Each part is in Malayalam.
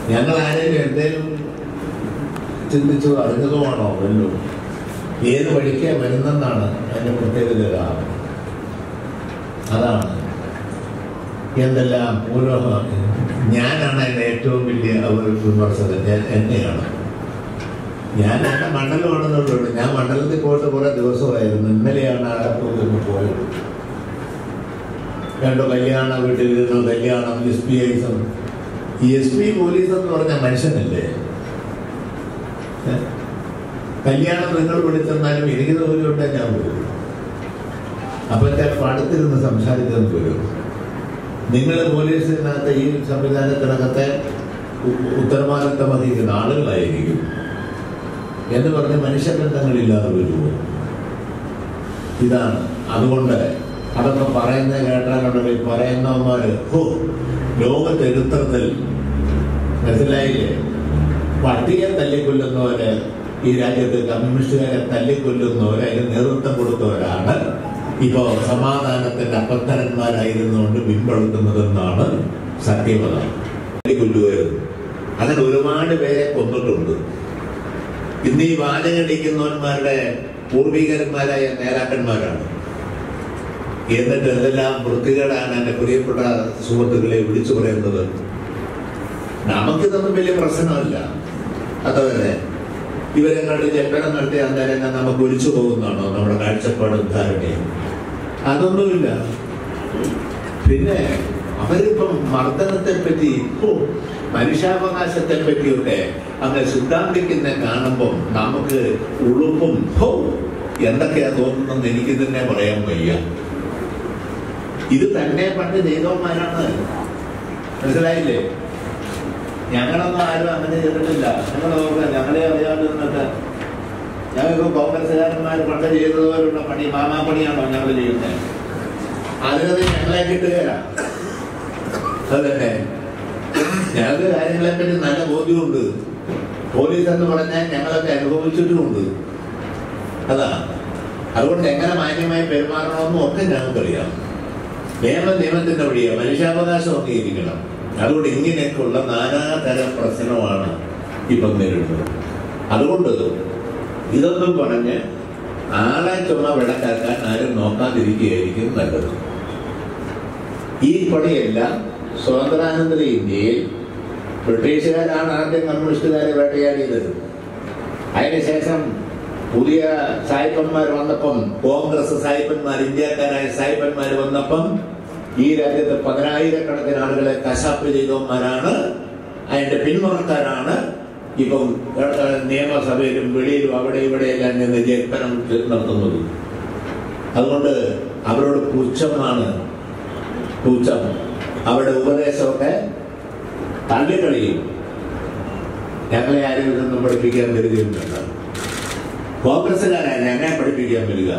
ഞങ്ങൾ ആരെങ്കിലും എന്തേലും ചിന്തിച്ചു അറിഞ്ഞതുമാണോ വല്ലോ ഏത് വഴിക്കാ വരുന്നെന്നാണ് അതിന്റെ പ്രത്യേകത അതാണ് എന്തെല്ലാം ഓരോ ഞാനാണ് എൻ്റെ ഏറ്റവും വലിയ ഒരു വിമർശകൻ ഞാൻ എന്നെയാണ് ഞാൻ എൻ്റെ മണ്ഡലമാണെന്നുള്ളൂ ഞാൻ മണ്ഡലത്തിൽ പോയിട്ട് കുറെ ദിവസമായിരുന്നു ഇന്നലെയാണ് ആലപ്പുഴ പോയത് രണ്ടു കല്യാണ വീട്ടിലിരുന്നു കല്യാണം എസ് പി ഐസും ഈ എസ് പി പോലീസ് എന്ന് പറഞ്ഞ മനുഷ്യനല്ലേ ഏ? കല്യാണം നിങ്ങൾ വിളിച്ചെന്നാലും എനിക്ക് സൗകര്യമുണ്ടെ ഞാൻ വരും അപ്പൊ ചിലപ്പോൾ അടുത്തിരുന്ന് സംസാരിച്ചെന്ന് വരും നിങ്ങൾ പോലീസിനകത്ത് ഈ സംവിധാനത്തിനകത്തെ ഉ- ഉത്തരവാദിത്തം വഹിക്കുന്ന ആളുകളായിരിക്കും എന്ന് പറഞ്ഞ് മനുഷ്യബന്ധങ്ങളില്ലാതെ വരുമോ ഇതാണ് അതുകൊണ്ട് അതൊക്കെ പറയുന്നത് കേട്ടാലുണ്ടെങ്കിൽ പറയുന്നവന്മാര് ഹോ ലോക ചരിത്രത്തിൽ മനസ്സിലായില്ലേ പട്ടിയെ തല്ലിക്കൊല്ലുന്നവര് ഈ രാജ്യത്ത് കമ്മ്യൂണിസ്റ്റുകാരെ തല്ലിക്കൊല്ലുന്നവര് അതിന് നേതൃത്വം കൊടുത്തവരാണ് ഇപ്പോ സമാധാനത്തിന്റെ അപ്പത്തരന്മാരായിരുന്നുകൊണ്ട് പിൻപടുത്തുന്നതെന്നാണ് സത്യമത തല്ലിക്കൊല്ലുമായിരുന്നു അങ്ങനെ ഒരുപാട് പേരെ കൊന്നിട്ടുണ്ട് ഇന്ന് ഈ വാചകടിക്കുന്നവന്മാരുടെ പൂർവികന്മാരായ നേതാക്കന്മാരാണ് എന്നിട്ട് എന്തെല്ലാം വൃത്തികേടാണ് എന്റെ പ്രിയപ്പെട്ട സുഹൃത്തുക്കളെ വിളിച്ചു പറയുന്നത് നമുക്കിതൊന്നും വലിയ പ്രശ്നമല്ല അതുപോലെ ഇവരെ കണ്ട് ജപ്പനം നടത്തി അന്നേരം നമുക്ക് ഒലിച്ചു പോകുന്നതാണോ നമ്മുടെ കാഴ്ചപ്പാടും ധാരണയും അതൊന്നുമില്ല പിന്നെ അവരിപ്പം മർദ്ദനത്തെ പറ്റി ഓ മനുഷ്യാവകാശത്തെ പറ്റിയൊക്കെ അങ്ങ് സിദ്ധാന്തിക്കുന്ന കാണുമ്പം നമുക്ക് ഉളുപ്പും ഹോ എന്തൊക്കെയാ തോന്നുന്നെന്ന് എനിക്ക് തന്നെ പറയാൻ വയ്യ ഇത് തന്നെ പണ്ട് ചെയ്തവന്മാരാണ് മനസ്സിലായില്ലേ ഞങ്ങളൊന്നും ആരും അങ്ങനെ ചെയ്തിട്ടില്ല ഞങ്ങൾ നോക്കുക ഞങ്ങളെ അറിയാതെ നിന്നിട്ട് ഞങ്ങൾക്ക് കോൺഗ്രസ്സുകാരന്മാർ പണ്ട് ചെയ്തതുപോലുള്ള പണി മാമാ പണിയാണോ ഞങ്ങൾ ചെയ്യുന്നത് അതിനത് ഞങ്ങളെ കിട്ടുകയില്ല അതന്നെ ഞങ്ങൾക്ക് കാര്യങ്ങളെ പറ്റി നല്ല ബോധ്യമുണ്ട് പോലീസ് എന്ന് പറഞ്ഞാൽ ഞങ്ങളൊക്കെ അനുഭവിച്ചിട്ടുമുണ്ട് അതാ അതുകൊണ്ട് എങ്ങനെ മാന്യമായി പെരുമാറണമെന്നും ഒക്കെ ഞങ്ങൾക്കറിയാം നിയമം നിയമത്തിന്റെ വഴിയാണ് മനുഷ്യാവകാശം അംഗീകരിക്കണം അതുകൊണ്ട് ഇങ്ങനെയൊക്കെയുള്ള നാനാതരം പ്രശ്നമാണ് ഇപ്പം നേരിടുന്നത് അതുകൊണ്ട് ഇതൊന്നും പറഞ്ഞ് ആളെ ചുമ വിളക്കാക്കാൻ ആരും നോക്കാതിരിക്കുകയായിരിക്കും നല്ലത് ഈ പണിയെല്ലാം സ്വാതന്ത്ര്യാനന്തര ഇന്ത്യയിൽ ബ്രിട്ടീഷുകാരാണ് ആദ്യം കമ്മ്യൂണിസ്റ്റുകാരെ വേട്ടയാടിയത് അതിനുശേഷം പുതിയ സായിപ്പന്മാർ വന്നപ്പം കോൺഗ്രസ് സായിപ്പന്മാർ ഇന്ത്യക്കാരായ സായിപ്പന്മാർ വന്നപ്പം ഈ രാജ്യത്ത് പതിനായിരക്കണക്കിന് ആളുകളെ കശാപ്പ് ചെയ്തവന്മാരാണ് അതിന്റെ പിന്മുറക്കാരാണ് ഇപ്പം ഏഹ്, ഏഹ്, നിയമസഭയിലും വെളിയിലും അവിടെ ഇവിടെയെല്ലാം നിന്ന് ജൽപ്പനം നടത്തുന്നത് അതുകൊണ്ട് അവരോട് പുച്ഛമാണ് പുച്ഛം അവരുടെ ഉപദേശമൊക്കെ തള്ളിക്കളിയും ഞങ്ങളെ ആരും ഇതൊന്നും പഠിപ്പിക്കാൻ വരികയൊന്നുമില്ല കോൺഗ്രസ്സുകാരായ ഞങ്ങളെ പഠിപ്പിക്കാൻ വരിക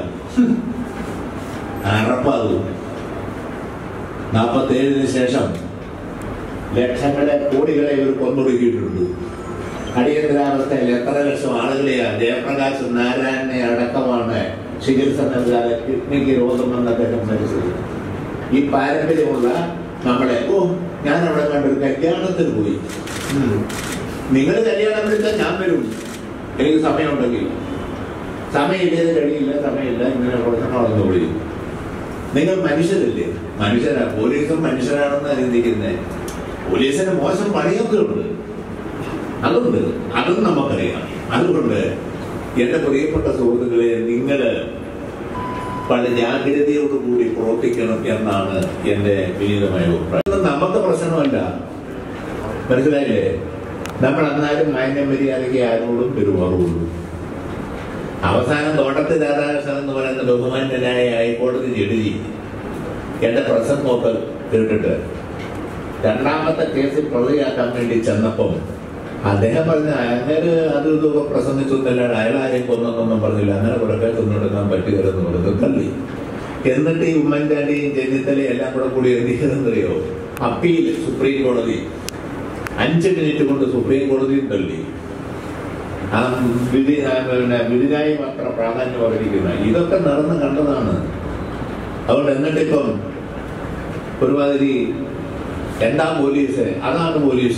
അറപ്പാകും നാൽപ്പത്തേഴിന് ശേഷം ലക്ഷങ്ങളെ കോടികളെ ഇവർ കൊന്നൊടുക്കിയിട്ടുണ്ട് അടിയന്തരാവസ്ഥയിൽ എത്ര ലക്ഷം ആളുകളെയാ ജയപ്രകാശ് നാരായണനെ അടക്കമാണ് ചികിത്സ നൽകാതെ കിഡ്നിക്ക് രോഗം വന്ന അദ്ദേഹം മരിച്ചത് ഈ പാരമ്പര്യമുള്ള നമ്മളെ ഓ ഞാൻ അവിടെ കണ്ടൊരു കല്യാണത്തിന് പോയി നിങ്ങൾ കല്യാണം വിളിച്ചാൽ ഞാൻ വരും എനിക്ക് സമയമുണ്ടെങ്കിൽ സമയമില്ലേ കഴിയില്ല സമയമില്ല ഇങ്ങനെ പ്രശ്നങ്ങളൊന്നും വിളിക്കും നിങ്ങൾ മനുഷ്യരല്ലേ മനുഷ്യരാ പോലീസും മനുഷ്യരാണെന്ന് ചിന്തിക്കുന്നത് പോലീസിന് മോശം പണിയൊക്കെ ഉണ്ട് അതുണ്ട് അതും നമുക്കറിയാം അതുകൊണ്ട് എന്റെ പ്രിയപ്പെട്ട സുഹൃത്തുക്കളെ നിങ്ങള് വളരെ ജാഗ്രതയോടുകൂടി പ്രവർത്തിക്കണം എന്നാണ് എന്റെ വിനീതമായ അഭിപ്രായം ഇത് നമുക്ക് പ്രശ്നമല്ല മനസ്സിലായില്ലേ നമ്മൾ എന്നാലും മാന്യം മര്യാദയ്ക്ക് ആരോടും പെരുമാറുള്ളൂ അവസാനം തോട്ടത്തിൽ രാധാകൃഷ്ണൻ എന്ന് പറയുന്ന ബഹുമാന്യനായ ഹൈക്കോടതി ജഡ്ജി എന്റെ പ്രസംഗമൊക്കെ കേട്ടിട്ട് രണ്ടാമത്തെ കേസിൽ പ്രതിയാക്കാൻ വേണ്ടി ചെന്നപ്പം അദ്ദേഹം പറഞ്ഞ അങ്ങനെ അത് ഇതൊക്കെ പ്രസംഗിച്ചൊന്നല്ലാണ്ട് അയാൾ ആരെയും കൊന്നൊന്നും പറഞ്ഞില്ല അങ്ങനെ കുറെ തിന്നെടുക്കാൻ പറ്റുകയെന്ന് പറഞ്ഞു തള്ളി എന്നിട്ട് ഈ ഉമ്മൻചാണ്ടിയും ചെന്നിത്തലയും എല്ലാം കൂടെ കൂടി എന്തിയെന്നറിയോ അപ്പീൽ സുപ്രീം കോടതി അഞ്ച് മിനിറ്റ് കൊണ്ട് സുപ്രീം കോടതിയും തള്ളി ആ വിധി ആ പിന്നെ വിധിനായി മാത്രം പ്രാധാന്യം പറഞ്ഞിരിക്കുന്ന ഇതൊക്കെ നടന്ന് കണ്ടതാണ് അതുകൊണ്ട് എന്നിട്ടിപ്പം ഒരുമാതിരി എന്താ പോലീസ് അതാണ് പോലീസ്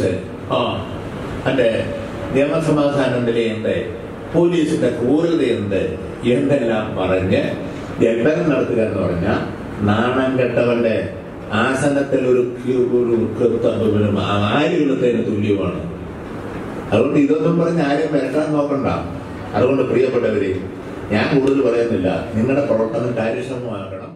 ആ അന്റെ നിയമസമാധാന നിലയുണ്ട് പോലീസിന്റെ ക്രൂരതയുണ്ട് എന്തെല്ലാം പറഞ്ഞ് ജൽപ്പനം നടത്തുക എന്ന് പറഞ്ഞാൽ നാണം കെട്ടവന്റെ ആസനത്തിൽ ഒരു ക്യു- ഒരു ആര്യകുലത്തിന് തുല്യമാണ് അതുകൊണ്ട് ഇതൊന്നും പറഞ്ഞ് ആരും വരട്ടാൻ നോക്കണ്ട അതുകൊണ്ട് പ്രിയപ്പെട്ടവരെ ഞാൻ കൂടുതൽ പറയുന്നില്ല നിങ്ങളുടെ പ്രവർത്തനം കാര്യക്ഷമമാക്കണം